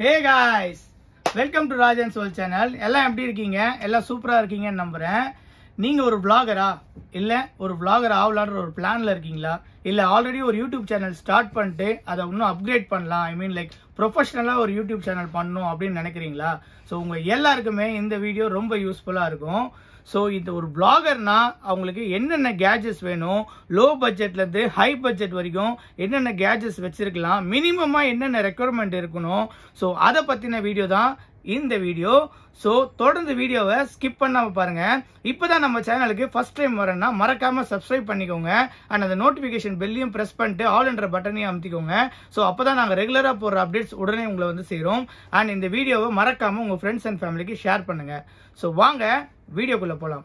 Hey guys welcome to Rajan soul channel எல்லாம் எப்படி இருக்கீங்க எல்லாம் சூப்பராக இருக்கீங்கன்னு நம்புகிறேன் நீங்கள் ஒரு vlogger-ஆ இல்லை ஒரு vlogger ஆகலான்ற ஒரு பிளானில் இருக்கீங்களா இல்லை ஆல்ரெடி ஒரு யூடியூப் சேனல் ஸ்டார்ட் பண்ணிட்டு அதை இன்னும் அப்கிரேட் பண்ணலாம் ஐ மீன் லைக் ப்ரொஃபஷனலாக ஒரு யூடியூப் சேனல் பண்ணணும் அப்படின்னு நினைக்கிறீங்களா ஸோ உங்கள் எல்லாருக்குமே இந்த வீடியோ ரொம்ப யூஸ்ஃபுல்லாக இருக்கும் ஸோ இந்த ஒரு பிளாகர்னா அவங்களுக்கு என்னென்ன கேஜெட்ஸ் வேணும் லோ பட்ஜெட்லேருந்து ஹை பட்ஜெட் வரைக்கும் என்னென்ன கேஜெட்ஸ் வச்சிருக்கலாம் மினிமமாக என்னென்ன ரெக்குவயர்மெண்ட் இருக்கணும் ஸோ அதை பற்றின வீடியோ தான் இந்த வீடியோ ஸோ தொடர்ந்து வீடியோவை ஸ்கிப் பண்ணாமல் பாருங்கள் இப்போ தான் நம்ம சேனலுக்கு ஃபஸ்ட் டைம் வரேன்னா மறக்காமல் சப்ஸ்கிரைப் பண்ணிக்கோங்க அண்ட் அந்த நோட்டிஃபிகேஷன் பெல்லையும் ப்ரெஸ் பண்ணிட்டு ஆல் என்ற பட்டனையும் அமுத்திக்கோங்க ஸோ அப்போ தான் நாங்கள் ரெகுலராக போடுற அப்டேட்ஸ் உடனே உங்களை வந்து சேரும் அண்ட் இந்த வீடியோவை மறக்காமல் உங்கள் ஃப்ரெண்ட்ஸ் அண்ட் ஃபேமிலிக்கு ஷேர் பண்ணுங்கள் ஸோ வாங்க வீடியோக்குள்ளே போகலாம்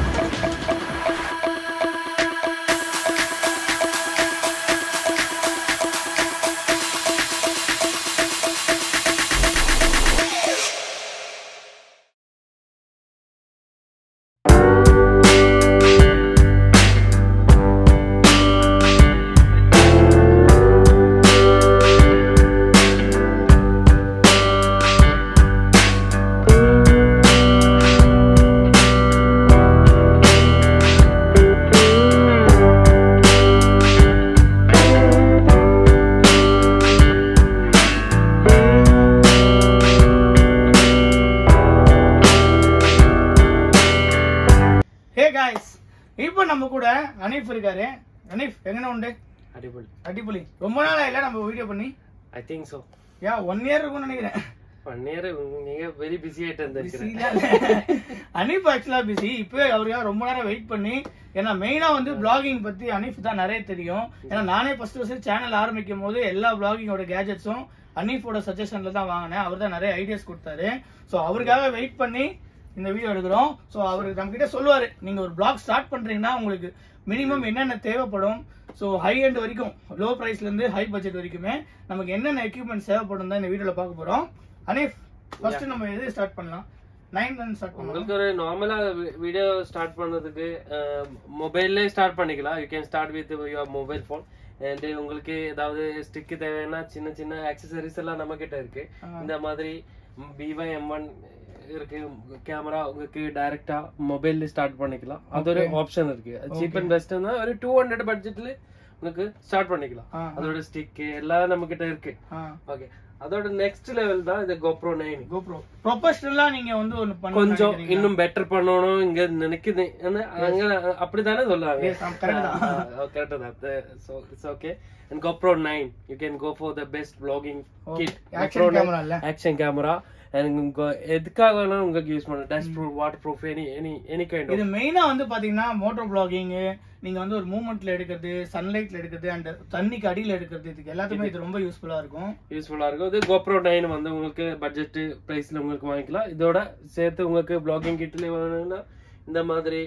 ஹே காய்ஸ் இப்போ நம்ம கூட அனீஃப் இருக்காரு அனீஃப் எங்கன உண்டு அடிபொலி அடிப்புலி ரொம்ப நாளா இல்ல நம்ம வீடியோ பண்ணி I think so yeah one year இருக்கும்னு நினைக்கிறேன் ஒன் இயர் நீங்க வெரி பிஸி ஆயிட்டு இருந்திருக்கிறேன் Busy லாம் இல்ல. அனீஃப் ஆக்சுவலா பிஸி இப்பவே அவருக்காக ரொம்ப நேரம் வெயிட் பண்ணி ஏன்னா மெயினா வந்து பிளாகிங் பத்தி அனீஃப் தான் நிறைய தெரியும் ஏன்னா நானே ஃபர்ஸ்ட் ஃபர்ஸ்ட் சேனல் ஆரம்பிக்கும் போது எல்லா பிளாகிங்கோட கேஜெட்ஸும் அனீஃபோட சஜஷன்ல தான் வாங்கினேன் அவர் தான் நிறைய ஐடியாஸ் கொடுத்தாரு ஸோ அவருக்காக வெயிட் பண்ணி இந்த வீடியோ எடுக்கிறோம் ஸோ அவருக்கு நம்ம கிட்ட சொல்லுவாரு நீங்க ஒரு பிளாக் ஸ்டார்ட் பண்றீங்கன்னா உங்களுக்கு மினிமம் என்னென்ன தேவைப்படும் ஸோ ஹை எண்ட் வரைக்கும் லோ ப்ரைஸ்ல இருந்து ஹை பட்ஜெட் வரைக்குமே நமக்கு என்னென்ன எக்யூப்மெண்ட் தேவைப்படும் தான் இந்த வீடியோல பார்க்க போறோம் அனீஃப் ஃபர்ஸ்ட் நம்ம எது ஸ்டார்ட் பண்ணலாம் நைன் ரன் ஸ்டார்ட் பண்ணலாம் உங்களுக்கு ஒரு நார்மலா வீடியோ ஸ்டார்ட் பண்ணதுக்கு மொபைல்லே ஸ்டார்ட் பண்ணிக்கலாம் you can start with your mobile phone and உங்களுக்கு ஏதாவது ஸ்டிக்கு தேவைன்னா சின்ன சின்ன ஆக்சசரிஸ் எல்லாம் நம்ம கிட்ட இருக்கு இந்த மாதிரி விவோ எம் ஒன் இருக்கு கேமரா உங்களுக்கு டைரக்டா மொபைல்ல ஸ்டார்ட் பண்ணிக்கலாம் அது ஒரு ஆப்ஷன் இருக்கு சீப் அண்ட் பெஸ்ட்னா ஒரு டூ ஹண்ட்ரட் பட்ஜெட்ல உங்களுக்கு ஸ்டார்ட் பண்ணிக்கலாம் ஆ. அதோட ஸ்டிக் எல்லாம் நம்ம கிட்ட இருக்கு ஓகே அதோட நெக்ஸ்ட் லெவல் தான் இது கோப்ரோ நைன் கோப்ரோ ப்ரொஃபஷனலா நீங்க வந்து ஒன்னு பண்ண கொஞ்சம் இன்னும் பெட்டர் பண்ணணும் இங்க நினைக்குது ஆனா, அங்க அப்படித்தானே சொல்லுவாங்க Yes, ஆம், correct தான். கரெக்ட் தான் so it's okay and GoPro 9 you can go for the best vlogging kit action camera இல்ல? action camera and go- எதுக்காக வேணாலும் உங்களுக்கு யூஸ் பண்ணலாம் dust proof water proof any any any kind இது மெயினா வந்து பாத்தீங்கன்னா மோட்டோ பிளாகிங் நீங்க வந்து ஒரு மூமெண்ட்ல எடுக்கிறது சன்லைட்ல எடுக்கிறது அண்ட் தண்ணிக்கு அடியில எடுக்கிறது இதுக்கு எல்லாத்துக்குமே இது ரொம்ப யூஸ்ஃபுல்லா இருக்கும் யூஸ்ஃபுல்லா இருக்கும் இது GoPro 9 வந்து உங்களுக்கு பட்ஜெட் பிரைஸ்ல உங்களுக்கு வாங்கிக்கலாம் இதோட சேர்த்து உங்களுக்கு vlogging கிட்ல வேணும்னா இந்த மாதிரி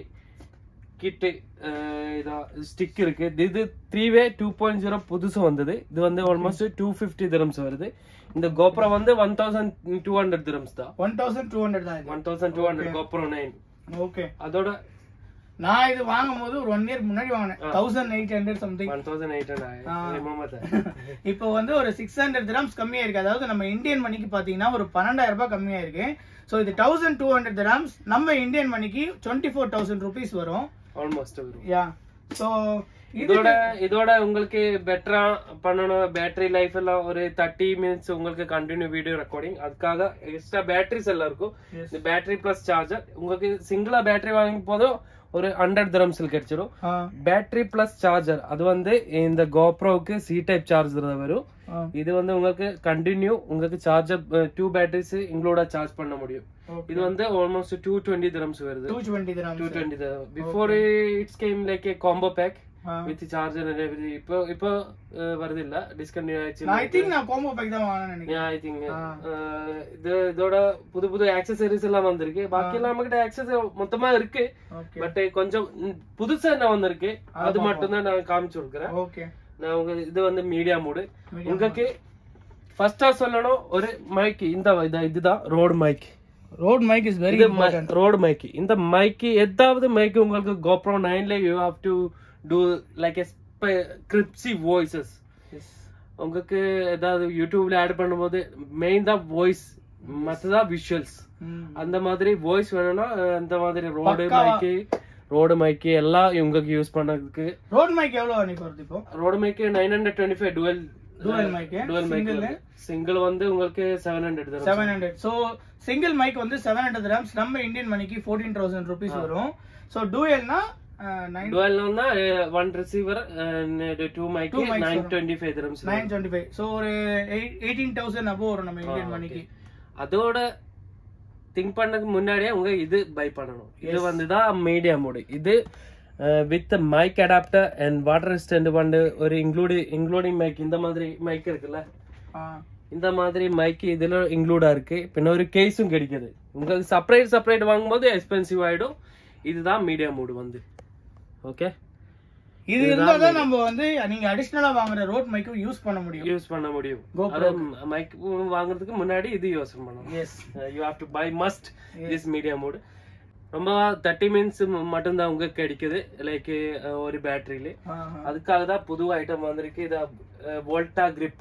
கிட்டு இதா ஸ்டிக் இருக்கு இது- இது three way two point zero புதுசு வந்தது இது வந்து ஆல்மோஸ்ட் டூ ஃபிஃப்டி திரம்ஸ் வருது இந்த கோப்ரோ வந்து one thousand two hundred dirhams தான் ஒன் தௌசண்ட் டூ ஹண்ட்ரட் தான் இது one thousand two hundred GoPro nine okay அதோட நான் இது வாங்கும் போது ஒரு ஒன் இயர் முன்னாடி வாங்கினேன் thousand eight hundred something one thousand eight ah. Hundred இப்போ வந்து ஒரு சிக்ஸ் ஹண்ட்ரட் கிராம்ஸ் கம்மியா இருக்கு அதாவது நம்ம இந்தியன் மணிக்கு பாத்தீங்கன்னா ஒரு பன்னெண்டாயிரம் ரூபாய் கம்மியா இருக்கு ஸோ இது தௌசண்ட் டூ ஹண்ட்ரட் கிராம்ஸ் நம்ம இந்தியன் மணிக்கு டுவெண்ட்டி ஃபோர் தௌசண்ட் ருபீஸ் வரும் ஆல்மோஸ்ட் வரும் யா ஸோ இதோட இதோட உங்களுக்கு பெட்டரா பண்ணணும் பேட்டரி லைஃப் எல்லாம் ஒரு தேர்ட்டி மினிட்ஸ் உங்களுக்கு கண்டினியூ வீடியோ ரெக்கார்டிங் அதுக்காக எக்ஸ்ட்ரா பேட்டரிஸ் எல்லாம் இருக்கும் Yes. இந்த பேட்டரி பிளஸ் சார்ஜர் உங்களுக்கு சிங்கிளா பேட்டரி வாங்கும் போதும் ஒரு ஹண்ட்ரட் திரம்ஸில் கிடைச்சிடும் பேட்டரி பிளஸ் சார்ஜர் அது வந்து இந்த கோப்ரோவுக்கு சி டைப் சார்ஜர் தான் வரும் இது வந்து உங்களுக்கு கண்டினியூ உங்களுக்கு சார்ஜர் டூ பேட்டரிஸ் இங்களோட சார்ஜ் பண்ண முடியும் இது வந்து ஆல்மோஸ்ட் டூ டுவெண்ட்டி திரம்ஸ் வருது two twenty two grams twenty before it's came like a combo pack with charger இப்போ இப்போ அஹ், வருது இல்ல டிஸ்கண்டினியூ ஆயிடுச்சு ஐ திங்க் நான் கோம்போ பேக் தான் வாங்கினேன் நினைக்கிறேன் ஐ திங்க் ஆ. இது இதோட புது புது ஆக்சசரிஸ் எல்லாம் வந்திருக்கு பாக்கி எல்லாம் நம்ம கிட்ட ஆக்சசரி மொத்தமா இருக்கு ஓகே பட் கொஞ்சம் ம், புதுசா என்ன வந்திருக்கு அது ஆமா, மட்டும் தான் நான் காமிச்சு கொடுக்குறேன் ஓகே நான் உங்க இது வந்து மீடியா மூடு Medium உங்களுக்கு ஃபர்ஸ்டா சொல்லணும் ஒரு மைக் இந்த இது- இதுதான் Rode mic Rode mic is very இது இம்பார்ட்டன்ட் ரோடு மைக் இந்த மைக் எதாவது மைக் உங்களுக்கு கோப்ரோ நைன்ல you have to do like a crispy voices உங்களுக்கு ஏதாவது யூடியூப்ல ஆட் பண்ணும்போது மெயின் தான் வாய்ஸ் மற்றதான் விஷுவல்ஸ் ம். அந்த மாதிரி வாய்ஸ் வேணும்னா அஹ், அந்த மாதிரி ரோடு பக்காவா. மைக்கு ரோடு மைக்கு எல்லாம் உங்களுக்கு யூஸ் பண்ணதுக்கு ரோட் மைக் எவ்வளவு அன்னைக்கு வருது இப்போ ரோடு மைக்கு nine hundred twenty five dual Dual mic, dual mic single? Single வந்து உங்களுக்கு seven hundred seven hundred so single mic வந்து செவன் ஹண்ட்ரட் கிராம்ஸ் நம்ம இந்தியன் மணிக்கு ஃபோர்டீன் தௌசண்ட் ருபீஸ் வரும் ஸோ டூயல்னா நைன் டுவெல்னா one receiver two mic Two mics nine வரும். Twenty five dirhams nine twenty five so ஒரு எயிட்டீன் தௌசண்ட் அபோவ் வரும் நம்ம இந்தியன் ஆ, மணிக்கு அதோட திங்க் பண்ணதுக்கு முன்னாடியே உங்க இது பை பண்ணணும் இது வந்து தான் மீடியா மோடு இது with mic adapter and water stand வந்து ஒரு இன்க்ளூடி இன்க்ளூடிங் மைக் இந்த மாதிரி மைக் இருக்குல்ல ஆ இந்த மாதிரி மைக் இதுல இன்க்ளூடா இருக்கு பின்ன ஒரு கேஸும் கிடைக்குது உங்களுக்கு செப்பரேட் செப்பரேட் வாங்கும்போது எக்ஸ்பென்சிவ் ஆயிடும் இதுதான் மீடியா மூடு வந்து ஓகே இது இருந்தா தான் நம்ம வந்து நீங்க அடிஷனலா வாங்குற ரோட் மைக்கும் யூஸ் பண்ண முடியும் யூஸ் பண்ண முடியும் GoPro. மைக் வாங்குறதுக்கு முன்னாடி இது யோசனை பண்ணணும் yes you have to buy must this media mode ரொம்ப தேர்ட்டி மினிட்ஸ் மட்டும்தான் உங்களுக்கு கிடைக்குது லைக் ஒரு பேட்டரியில அதுக்காக தான் புது ஐட்டம் வந்திருக்கு இது வோல்டா கிரிப்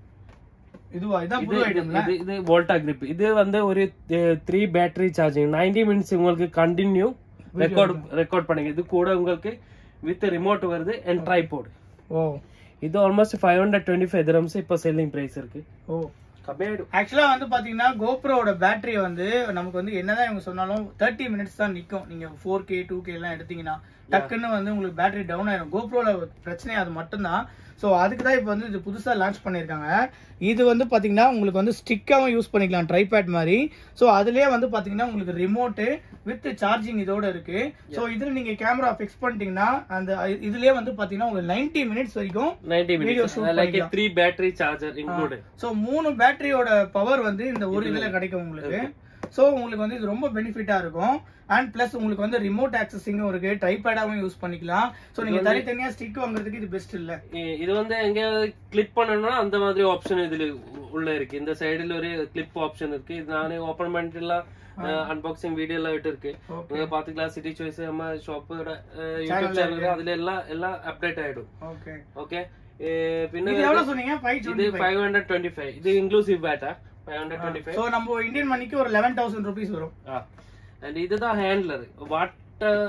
இதுவா இதான் இது புது ஐட்டம்ல இது இது வோல்டா கிரிப் இது வந்து ஒரு த்ரீ பேட்டரி சார்ஜிங் 90 மினிட்ஸ் உங்களுக்கு கண்டினியூ ரெக்கார்ட் ரெக்கார்ட் பண்ணுங்க இது கூட உங்களுக்கு வித் ரிமோட் வருது அண்ட் ட்ரைபோர்ட் ஓ இது almost five hundred twenty five dirhams இப்போ செல்லிங் பிரைஸ் இருக்கு ஓ கம்மியாயிடும் ஆக்சுவலா வந்து பாத்தீங்கன்னா கோப்ரோட பேட்டரி வந்து நமக்கு வந்து என்னதான் இவங்க சொன்னாலும் தேர்ட்டி மினிட்ஸ் தான் நிக்கும் நீங்க ஃபோர் கே டூ கே எல்லாம் எடுத்தீங்கன்னா டக்குன்னு வந்து உங்களுக்கு பேட்டரி டவுன் ஆயிரும் கோப்ரோல பிரச்சனை அது மட்டும்தான் ஸோ அதுக்கு தான் இப்போ வந்து இது புதுசாக லான்ச் பண்ணியிருக்காங்க இது வந்து பார்த்தீங்கன்னா உங்களுக்கு வந்து ஸ்டிக்காகவும் யூஸ் பண்ணிக்கலாம் ட்ரைபேட் மாதிரி ஸோ அதுலேயே வந்து பார்த்தீங்கன்னா உங்களுக்கு ரிமோட்டு வித் சார்ஜிங் இதோட இருக்கு ஸோ இதில் நீங்கள் கேமரா ஃபிக்ஸ் பண்ணிட்டீங்கன்னா அந்த இதுலேயே வந்து பார்த்தீங்கன்னா உங்களுக்கு 90 மினிட்ஸ் வரைக்கும் 90 Video மினிட்ஸ் shoot லைக் பண்ணிக்கலாம். Three battery charger include so மூணு பேட்டரியோட பவர் வந்து இந்த ஒரு இதில் கிடைக்கும் உங்களுக்கு ஸோ உங்களுக்கு வந்து இது ரொம்ப பெனிஃபிட்டாக இருக்கும் அண்ட் ப்ளஸ் உங்களுக்கு வந்து ரிமோட் ஆக்சஸிங்கும் இருக்கு ட்ரைபேடாகவும் யூஸ் பண்ணிக்கலாம் ஸோ நீங்கள் தனித்தனியாக ஸ்டிக் வாங்குறதுக்கு இது பெஸ்ட் இல்லை இது வந்து எங்கேயாவது கிளிக் பண்ணணும்னா அந்த மாதிரி ஆப்ஷன் இதுல உள்ள இருக்கு இந்த சைடுல ஒரு கிளிப் ஆப்ஷன் இருக்கு இது நானே ஓபன் பண்ணிட்டு எல்லாம் அன்பாக்சிங் வீடியோ எல்லாம் விட்டு இருக்கு ஓகே நீங்க பாத்துக்கலாம் சிட்டி சாய்ஸ் நம்ம ஷாப்போட யூடியூப் சேனல் அதுல எல்லாம் எல்லாம் அப்டேட் ஆயிடும் ஓகே ஓகே இது பின்ன எவ்வளவு சொன்னீங்க ஃபைவ் இது ஃபைவ் ஹண்ட்ரட் டுவெண்ட்டி ஃபைவ் இது இன்க்ளூசிவ் பேட்டா five hundred twenty five so நம்ம இந்தியன் மணிக்கு ஒரு லெவன் தௌசண்ட் ருபீஸ் வரும் அண்ட் இதுதான் ஹேண்ட்லர் வாட்டர்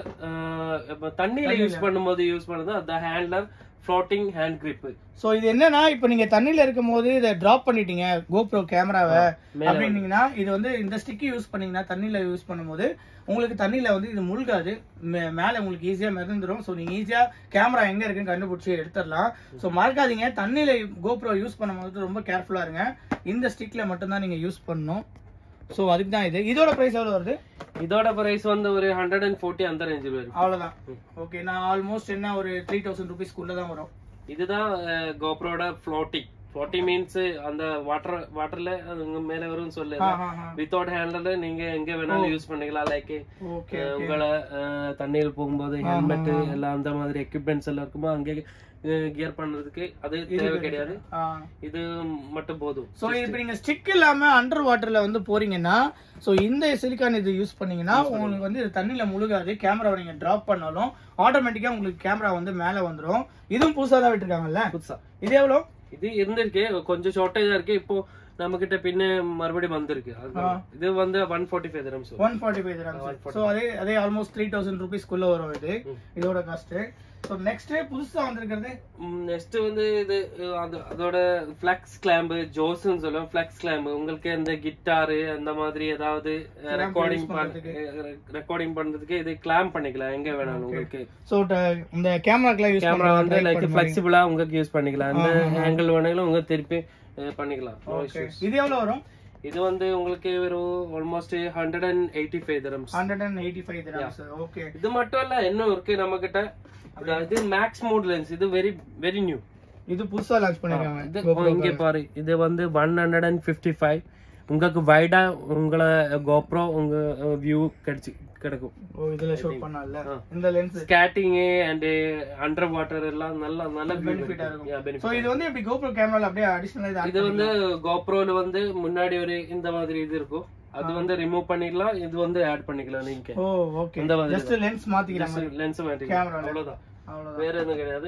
தண்ணியில யூஸ் பண்ணும்போது யூஸ் பண்ணது அந்த handler floating hand grip so இது என்னன்னா இப்போ நீங்க தண்ணியில இருக்கும் போது இதை டிராப் பண்ணிட்டீங்க கோப்ரோ கேமராவை மேல அப்படின்னீங்கன்னா இது வந்து இந்த ஸ்டிக் யூஸ் பண்ணீங்கன்னா தண்ணியில யூஸ் பண்ணும்போது உங்களுக்கு தண்ணியில வந்து இது முழுகாது மே- மேல உங்களுக்கு ஈஸியா மிதந்துரும் ஸோ நீங்க ஈஸியா கேமரா எங்க இருக்குன்னு கண்டுபிடிச்சி எடுத்துடலாம் ஸோ மறக்காதீங்க தண்ணியில கோப்ரோ யூஸ் பண்ணும்போது ரொம்ப கேர்ஃபுல்லா இருங்க இந்த ஸ்டிக்ல மட்டும்தான் நீங்க யூஸ் பண்ணணும் ஸோ அதுக்கு தான் இது இதோட பிரைஸ் எவ்வளவு வருது இதோட பிரைஸ் வந்து ஒரு ஹண்ட்ரட் அண்ட் ஃபோர்ட்டி அந்த ரேஞ்சில் வரும் அவ்வளவுதான் ஓகே நான் ஆல்மோஸ்ட் என்ன ஒரு த்ரீ தௌசண்ட் ருபீஸ்க்குள்ள தான் வரும் இதுதான் கோப்ரோட ஃப்ளோட்டிங் ஃப்ளோட்டி மீன்ஸ் அந்த வாட்டர் வாட்டர்ல மேல வரும்னு சொல்லு வித்தவுட் ஹேண்ட்ல நீங்க எங்க வேணாலும் யூஸ் பண்ணிக்கலாம் லைக் ஓகே உங்களை அஹ், தண்ணியில் போகும்போது ஹெல்மெட் எல்லாம் அந்த மாதிரி எக்யூப்மெண்ட்ஸ் எல்லாம் இருக்குமோ அங்கே கியர் பண்றதுக்கு அது தேவை கிடையாது இது மட்டும் போதும் ஸோ இப்போ நீங்க ஸ்டிக் இல்லாம அண்டர் வாட்டர்ல வந்து போறீங்கன்னா ஸோ இந்த சிலிக்கான் இது யூஸ் பண்ணீங்கன்னா உங்களுக்கு வந்து இது தண்ணியில முழுகாது கேமராவை நீங்க டிராப் பண்ணாலும் ஆட்டோமேட்டிக்கா உங்களுக்கு கேமரா வந்து மேல வந்துரும் இதுவும் புதுசா தான் விட்டுருக்காங்கல்ல புதுசா இது எவ்வளோ இது இருந்திருக்கு கொஞ்சம் ஷார்ட்டேஜா இருக்கு இப்போ நம்ம கிட்ட பின்ன மறுபடியும் வந்திருக்கு அதனால. இது வந்து one forty five dirhams one forty five so அதே அதே ஆல்மோஸ்ட் த்ரீ தௌசண்ட் ருபீஸ்க்குள்ள வரும் இது இதோட காஸ்ட் ஸோ நெக்ஸ்ட் புதுசா வந்திருக்கிறது நெக்ஸ்ட் வந்து இது அஹ், அது அதோட ஃபிளக்ஸ் கிளாம்பு ஜோஸ்ன்னு சொல்லுவோம் ஃபிளக்ஸ் கிளாம்பு உங்களுக்கு இந்த கிட்டாரு அந்த மாதிரி ஏதாவது ரெக்கார்டிங் ரெக்கார்டிங் பண்றதுக்கு இது கிளாம்ப் பண்ணிக்கலாம் எங்க வேணாலும் உங்களுக்கு ஸோ இந்த கேமராக்கெல்லாம் யூஸ் கேமரா வந்து லைக் ஃபிளெக்சிபிளா உங்களுக்கு யூஸ் பண்ணிக்கலாம் அந்த ஆங்கிள் வேணாலும் உங்களுக்கு திருப்பி அஹ், பண்ணிக்கலாம் No issues. இது எவ்வளோ வரும் இது வந்து உங்களுக்கு ஒரு almost hundred and eighty five dirhams hundred and eighty five dirhams okay இது மட்டும் இல்ல இன்னும் இருக்கு நம்ம கிட்ட இது மேக்ஸ் மோட் லென்ஸ் இது வெரி வெரி நியூ இது புதுசா லான்ச் பண்ணிருக்காங்க இது இங்க பாரு இது வந்து one hundred and fifty five உங்களுக்கு வைடா உங்களை கோப்ரோ உங்க வியூ கிடைச்சு கிடைக்கும் ஓ இதுல ஷூட் பண்ணல ஆ. இந்த lens skating and under water எல்லாம் நல்ல நல்ல பெனிஃபிட்டா இருக்கும் பெனிஃபிட் சோ இது வந்து இப்படி கோப்ரோ கேமரால அப்படியே அடிஷனலா இது இது வந்து கோப்ரோல வந்து முன்னாடி ஒரு இந்த மாதிரி இது இருக்கும் அது வந்து ரிமூவ் பண்ணிடலாம் இது வந்து ஆட் பண்ணிக்கலாம் நீங்க ஓ ஓகே இந்த மாதிரி ஜஸ்ட் லென்ஸ் மாத்திக்கிறாங்க லென்ஸ் மாட்டிக்கலாம் Camera ல. அவ்வளவுதான் அவ்வளவுதான் வேற எதுவும் கிடையாது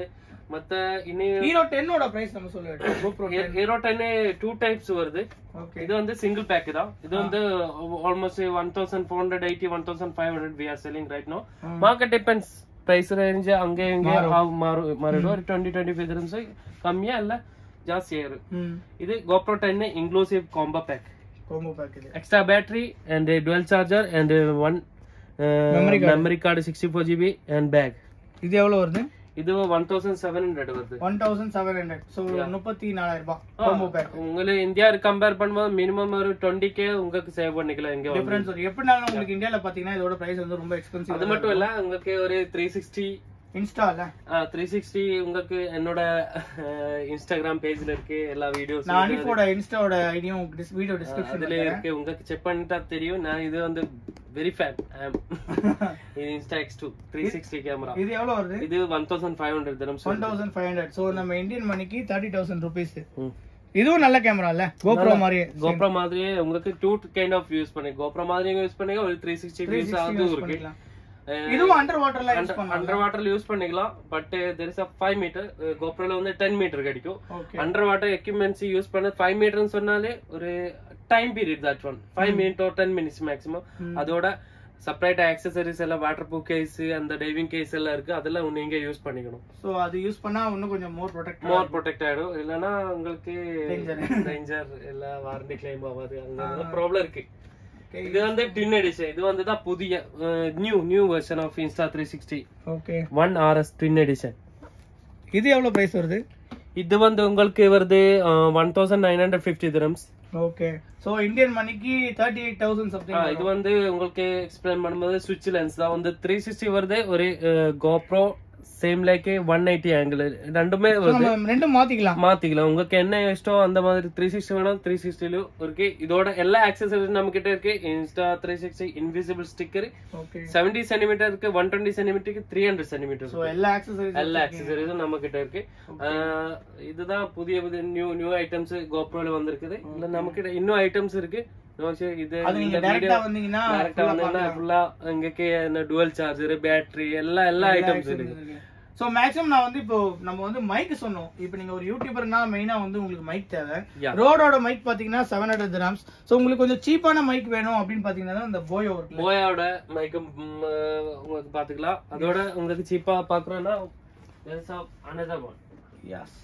மத்த இனி ஹீரோ டென்னோட பிரைஸ் நம்ம சொல்ல GoPro hero ten two types வருது ஓகே இது வந்து சிங்கிள் பேக் தான் இது வந்து almost one thousand four hundred eighty one thousand five hundred we are selling right no market depends price range ಹಂಗೆ ಹಿಂಗೆ ಮಾರು ಮಾರಿಡು ஒரு டுவெண்ட்டி டுவெண்ட்டி ஃபைவ் திரம்ஸ் கம்மியா இல்ல ஜாஸ்தியா இருக்கு ம் இது GoPro 10 inclusive combo pack combo pack இது extra battery and dual charger and one Memory card. Memory card sixty four GB and pack இது எவ்வளவு வருது இது ஒன் தௌசண்ட் செவன் ஹண்ட்ரட் வருது one thousand seven hundred so முப்பத்தி நாலாயிரம் ரூபாய் combo pack உங்களுக்கு இந்தியா கம்பேர் பண்ணும்போது மினிமம் ஒரு டுவெண்ட்டி கே உங்களுக்கு சேவ் பண்ணிக்கலாம் இங்க வந்து. டிஃபரன்ஸ் வரும் எப்படினாலும் உங்களுக்கு இந்தியால பாத்தீங்கன்னா இதோட பிரைஸ் வந்து ரொம்ப எக்ஸ்பென்சிவ் அது மட்டும் இல்ல உங்களுக்கு ஒரு த்ரீ சிக்ஸ்டி இன்ஸ்டால த்ரீ சிக்ஸ்டி உங்களுக்கு என்னோட இன்ஸ்டாகிராம் பேஜ்ல இருக்கு எல்லா வீடியோஸ் நான் அனிஃபோட இன்ஸ்டாவோட ஐடியும் வீடியோ டிஸ்கிரிப்ஷன்ல அதுல இருக்கு உங்களுக்கு செக் பண்ணிட்டா தெரியும் நான் இது வந்து வெரி ஃபேன் இது Insta X two three sixty camera இது எவ்வளவு வருது இது one thousand five hundred dirhams one thousand five hundred so நம்ம இந்தியன் மணிக்கு தேர்ட்டி தௌசண்ட் ருபீஸ் இதுவும் நல்ல கேமரா இல்ல கோப்ரோ மாதிரி கோப்ரோ மாதிரியே உங்களுக்கு டூ கைண்ட் ஆஃப் யூஸ் பண்ணி கோப்ரோ மாதிரி யூஸ் பண்ணி ஒரு த்ரீ சிக்ஸ்டி வியூஸ் அதுவும் இருக்கு பண்ணிக்கலாம் இதுவும் அண்டர் வாட்டர்ல யூஸ் பண்ணலாம் அண்டர் வாட்டர்ல யூஸ் பண்ணிக்கலாம் but there is a five meter கோப்ரோல வந்து டென் மீட்டர் கிடைக்கும் okay under water equipments use பண்ண ஃபைவ் மீட்டர்னு சொன்னாலே ஒரு time period that one five minute ஒரு டென் மினிட்ஸ் மேக்ஸிமம் அதோட செப்பரேட் ஆக்சசரிஸ் எல்லாம் வாட்டர் ப்ரூஃப் கேஸ் அந்த டைவிங் கேஸ் எல்லாம் இருக்கு அதெல்லாம் நீங்க யூஸ் பண்ணிக்கணும் ஸோ அது யூஸ் பண்ணா இன்னும் கொஞ்சம் மோர் ப்ரொடெக்ட் மோர் ப்ரொடெக்ட் ஆயிடும் இல்லைன்னா உங்களுக்கு Danger. டேஞ்சர் இல்ல வாரண்டி கிளைம் ஆகாது அந்த ப்ராப்ளம் இருக்கு இது வந்து டின் எடிஷன் இது வந்து தான் புதிய new new version of Insta three sixty okay one RS twin edition இது எவ்வளவு பிரைஸ் வருது இது வந்து உங்களுக்கு வருது one thousand nine hundred fifty dirhams okay so Indian மணிக்கு thirty eight thousand ah, something இது வந்து உங்களுக்கு எக்ஸ்பிளைன் பண்ணும்போது சுவிட்ச் லென்ஸ் தான் வந்து த்ரீ சிக்ஸ்டி வருது ஒரு GoPro same like one eighty angle ரெண்டுமே வருது நம்ம ரெண்டும் மாத்திக்கலாம் மாத்திக்கலாம் உங்களுக்கு என்ன இஷ்டம் அந்த மாதிரி த்ரீ சிக்ஸ்டி வேணும் த்ரீ சிக்ஸ்டிலும் இருக்கு இதோட எல்லா ஆக்சசரிஸ் நம்ம கிட்ட இருக்கு Insta three sixty invisible sticker okay seventy centimetre இருக்கு ஒன் டுவெண்ட்டி சென்டிமீட்டருக்கு த்ரீ ஹண்ட்ரட் சென்டிமீட்டர் ஸோ எல்லா ஆக்சசரிஸ் எல்லா ஆக்சசரிஸும் நம்ம கிட்ட இருக்கு ஆஹ் இதுதான் புதிய புதிய நியூ நியூ ஐட்டம்ஸ் கோப்ரோல வந்திருக்குது இல்ல நம்ம கிட்ட இன்னும் ஐட்டம்ஸ் இருக்கு No issue. இது அது நீங்க இந்த டைரக்டா video- வந்தீங்கன்னா direct ஆ வந்தீங்கன்னா ஃபுல்லா இங்கக்கே என்ன டுவல் சார்ஜர் பேட்டரி எல்லா எல்லா ஐட்டம்ஸ் இருக்கு ஸோ மேக்ஸிமம் நான் வந்து இப்போ நம்ம வந்து மைக் சொன்னோம் இப்போ நீங்க ஒரு யூடியூபர்னா மெயினா வந்து உங்களுக்கு மைக் தேவை Yeah. ரோடோட மைக் பாத்தீங்கன்னா செவன் ஹண்ட்ரட் கிராம்ஸ் ஸோ உங்களுக்கு கொஞ்சம் சீப்பான மைக் வேணும் அப்படின்னு பாத்தீங்கன்னா தான் இந்த போயோ இருக்குல்ல போயோட மைக்கும் உங்களுக்கு பாத்துக்கலாம் அதோட உங்களுக்கு சீப்பா பாக்குறோம்னா another one yes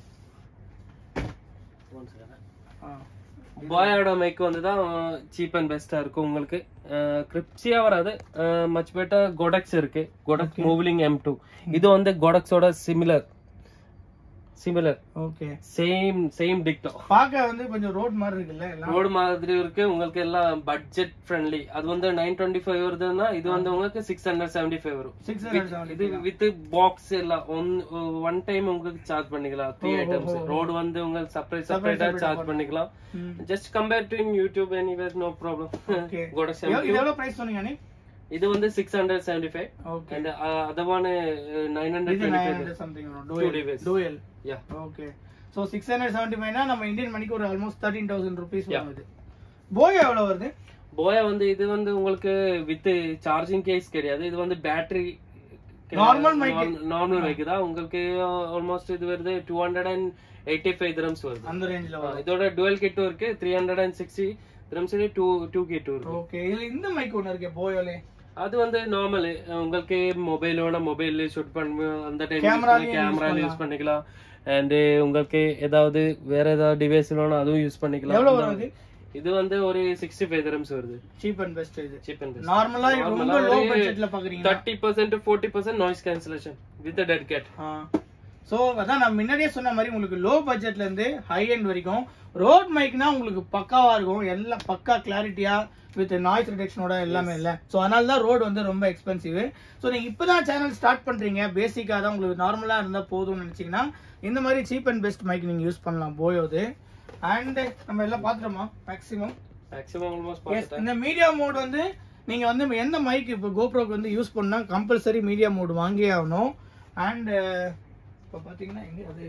One second. போயோட மைக் வந்து தான் சீப் அண்ட் பெஸ்டா இருக்கும் உங்களுக்கு கிரிப்சியா வராது மச் பெட்டர் கோடக்ஸ் இருக்கு கோடக்ஸ் மூவிலிங் எம் டூ இது வந்து கோடக்ஸோட similar similar okay same same டிக்டோ பார்க்க வந்து கொஞ்சம் ரோட் மாதிரி இருக்குல்ல எல்லாம் ரோடு மாதிரி இருக்கு உங்களுக்கு எல்லாம் பட்ஜெட் ஃப்ரெண்ட்லி அது வந்து நைன் டுவெண்ட்டி ஃபைவ் வருதுன்னா இது வந்து உங்களுக்கு சிக்ஸ் ஹண்ட்ரட் செவன்டி ஃபைவ் வரும் சிக்ஸ் ஹண்ட்ரட் இது வித் பாக்ஸ் எல்லாம் ஒன் ஒன் டைம் உங்களுக்கு சார்ஜ் பண்ணிக்கலாம் த்ரீ ஐட்டம்ஸ் ரோடு வந்து உங்களுக்கு செப்பரேட் செப்பரேட்டா சார்ஜ் பண்ணிக்கலாம் just compare to in YouTube anywhere no problem okay கூட இது எவ்வளவு பிரைஸ் சொன்னீங்க நீ இது வந்து six hundred seventy five okay and அதவான நைன் ஹண்ட்ரட் இது twenty nine five hundred something வரும் Two dual device. Dual yeah okay so six hundred seventy ஃபைவ்னா நம்ம இந்தியன் மணிக்கு ஒரு almost thirteen thousand rupees Yeah. வருது போயோ எவ்வளோ வருது போயா வந்து இது வந்து உங்களுக்கு வித் சார்ஜிங் கேஸ் கிடையாது இது வந்து battery Normal mic. Normal mic தான் உங்களுக்கு ஆல்மோஸ்ட் இது வருது two hundred and eighty five grams வருது அந்த ரேஞ்சில் ஆ, வரும் இதோட டுவெல் கிட்டும் இருக்கு த்ரீ ஹண்ட்ரட் அண்ட் சிக்ஸ்டி திரம்ஸ்ல டூ டூ கிட்டும் இருக்கு ஓகே இதுல இந்த மைக் ஒன்று இருக்கு போயோலே அது வந்து நார்மல் உங்களுக்கு மொபைலோட மொபைல்ல ஷூட் பண்ண அந்த டைம் Camera-லயும் use கேமரா யூஸ் பண்ணிக்கலாம் அண்ட் உங்களுக்கு ஏதாவது வேற ஏதாவது டிவைஸ் வேணும் அதுவும் யூஸ் பண்ணிக்கலாம் எவ்வளோ வரும் இது இது வந்து ஒரு சிக்ஸ்டி ஃபைவ் திரம்ஸ் வருது சீப் அண்ட் பெஸ்ட் இது சீப் அண்ட் நார்மலா ரொம்ப லோ பட்ஜெட்ல பாக்குறீங்கன்னா thirty percent forty percent noise cancellation with dead cat so அதான் நான் முன்னாடியே சொன்ன மாதிரி உங்களுக்கு லோ பட்ஜெட்ல இருந்து ஹை எண்ட் வரைக்கும் ரோட் மைக்னா உங்களுக்கு பக்காவா இருக்கும் எல்லாம் பக்கா கிளாரிட்டியா வித் நாய்ஸ் ரிடக்ஷனோட எல்லாமே இல்லை ஸோ அதனால தான் ரோடு வந்து ரொம்ப எக்ஸ்பென்சிவ் ஸோ நீங்கள் இப்போ தான் சேனல் ஸ்டார்ட் பண்ணுறீங்க பேசிக்காக தான் உங்களுக்கு நார்மலாக இருந்தால் போதும்னு நினச்சிங்கன்னா இந்த மாதிரி சீப் அண்ட் பெஸ்ட் மைக் நீங்கள் யூஸ் பண்ணலாம் போயோது அண்ட் நம்ம எல்லாம் பார்த்துட்டோமா மேக்ஸிமம் மேக்ஸிமம் ஆல்மோஸ்ட் எஸ் பார்த்துட்டேன் இந்த மீடியா மோட் வந்து நீங்க வந்து எந்த மைக் இப்போ கோப்ரோக்கு வந்து யூஸ் பண்ணா கம்பல்சரி மீடியா மோட் வாங்கியே ஆகணும் அண்ட் இப்போ பார்த்தீங்கன்னா எங்க அது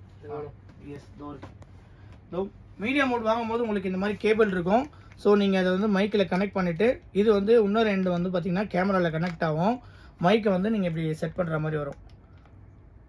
எஸ் தோ மீடியா மோட் வாங்கும்போது உங்களுக்கு இந்த மாதிரி கேபிள் இருக்கும் ஸோ நீங்கள் அதை வந்து மைக்கில் கனெக்ட் பண்ணிவிட்டு இது வந்து இன்னொரு ரெண்டு வந்து பார்த்தீங்கன்னா கேமராவில் கனெக்ட் ஆகும் மைக்கை வந்து நீங்கள் இப்படி செட் பண்ணுற மாதிரி வரும்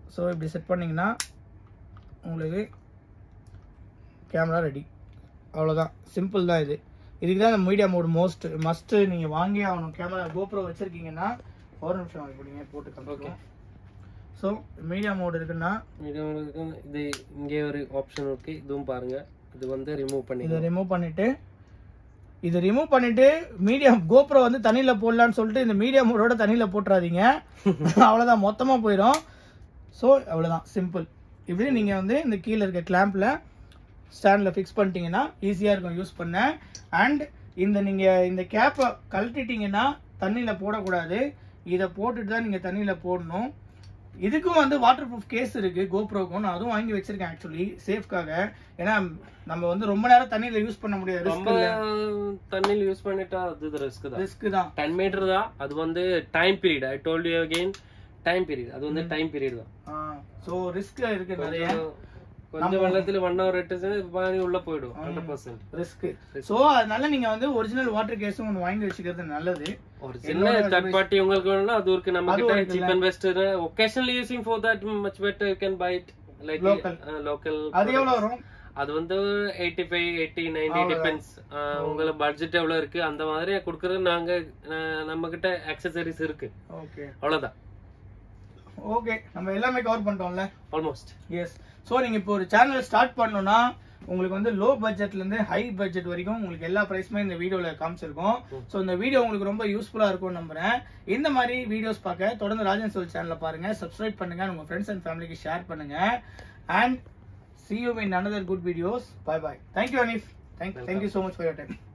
ஸோ இப்படி செட் பண்ணிங்கன்னா உங்களுக்கு கேமரா ரெடி அவ்வளோதான் சிம்பிள் தான் இது இதுக்கு தான் இந்த மீடியா மோட் மோஸ்ட் மஸ்ட்டு நீங்கள் வாங்கி ஆகணும் கேமரா கோப்ரோ வச்சுருக்கீங்கன்னா ஒரு நிமிஷம் வாங்கி போடுங்க போட்டு காமிக்கலாம் ஸோ மீடியா மோட் இருக்குன்னா இது உங்களுக்கு இது இங்கே ஒரு ஆப்ஷன் இருக்கு இதுவும் பாருங்க இது வந்து ரிமூவ் பண்ணி இதை ரிமூவ் பண்ணிட்டு இதை ரிமூவ் பண்ணிட்டு மீடியா கோப்ரோ வந்து தண்ணியில் போடலான்னு சொல்லிட்டு இந்த மீடியா மோடோட தண்ணியில் போட்டுறாதீங்க அவ்வளோதான் மொத்தமாக போயிடும் ஸோ அவ்வளோதான் சிம்பிள் இப்படி நீங்கள் வந்து இந்த கீழே இருக்க கிளாம்பில் ஸ்டாண்டில் ஃபிக்ஸ் பண்ணிட்டீங்கன்னா ஈஸியாக இருக்கும் யூஸ் பண்ண அண்ட் இந்த நீங்கள் இந்த கேப்பை கழட்டிட்டீங்கன்னா தண்ணியில் போடக்கூடாது இதை போட்டுட்டு தான் நீங்கள் தண்ணியில் போடணும் இதுக்கும் வந்து வாட்டர் ப்ரூஃப் கேஸ் இருக்கு கோப்ரோக்கும் நான் அதுவும் வாங்கி வச்சிருக்கேன் ஆக்சுவலி சேஃப்காக ஏன்னா நம்ம வந்து ரொம்ப நேரம் தண்ணியில யூஸ் பண்ண முடியாது ரொம்ப தண்ணியில் யூஸ் பண்ணிட்டா அது ரிஸ்க் தான் ரிஸ்க் தான் டென் மீட்டர் தான் அது வந்து time period I told you again time period அது வந்து டைம் பீரியட் தான் ஸோ ரிஸ்க் இருக்கு நிறைய கொஞ்சம் வெள்ளத்துல ஒன் ஹவர் எட்டு பாதி உள்ள போயிடும் ஹண்ட்ரட் பர்சன்ட் ரிஸ்க் ஸோ அதனால நீங்க வந்து ஒரிஜினல் வாட்டர் கேஸும் ஒன்று வாங்கி வச்சுக்கிறது நல்லது ஒரு சின்ன தேர்ட் பார்ட்டி உங்களுக்கு வேணும்னா அது இருக்கு நம்ம அதுவும் கிட்ட இருக்குல்ல. Cheap and best occasionally using for that much better you can buy it like Local. Local அது எவ்வளவு வரும் அது வந்து eighty five eighty ninety depends உங்களுக்கு பட்ஜெட் எவ்வளவு இருக்கு அந்த மாதிரி கொடுக்கறது நாங்க அஹ், நம்ம கிட்ட அக்சசரிஸ் இருக்கு ஓகே அவ்வளவுதான் ஓகே நம்ம எல்லாமே கவர் பண்ணிட்டோம்ல ஆல்மோஸ்ட் எஸ் ஸோ நீங்க இப்போ ஒரு சேனல் ஸ்டார்ட் பண்ணணும்னா உங்களுக்கு வந்து லோ பட்ஜெட்ல இருந்து ஹை பட்ஜெட் வரைக்கும் உங்களுக்கு எல்லா ப்ரைஸுமே இந்த வீடியோல காமிச்சிருக்கோம் ஸோ இந்த வீடியோ உங்களுக்கு ரொம்ப யூஸ்ஃபுல்லா இருக்கும்னு நம்புறேன் இந்த மாதிரி வீடியோஸ் பார்க்க தொடர்ந்து ராஜன் சொல் சேனலை பாருங்க சப்ஸ்கிரைப் பண்ணுங்க உங்க ஃப்ரெண்ட்ஸ் அண்ட் ஃபேமிலிக்கு ஷேர் பண்ணுங்க and see you in another good videos bye bye thank you anif thank, thank you so much for your time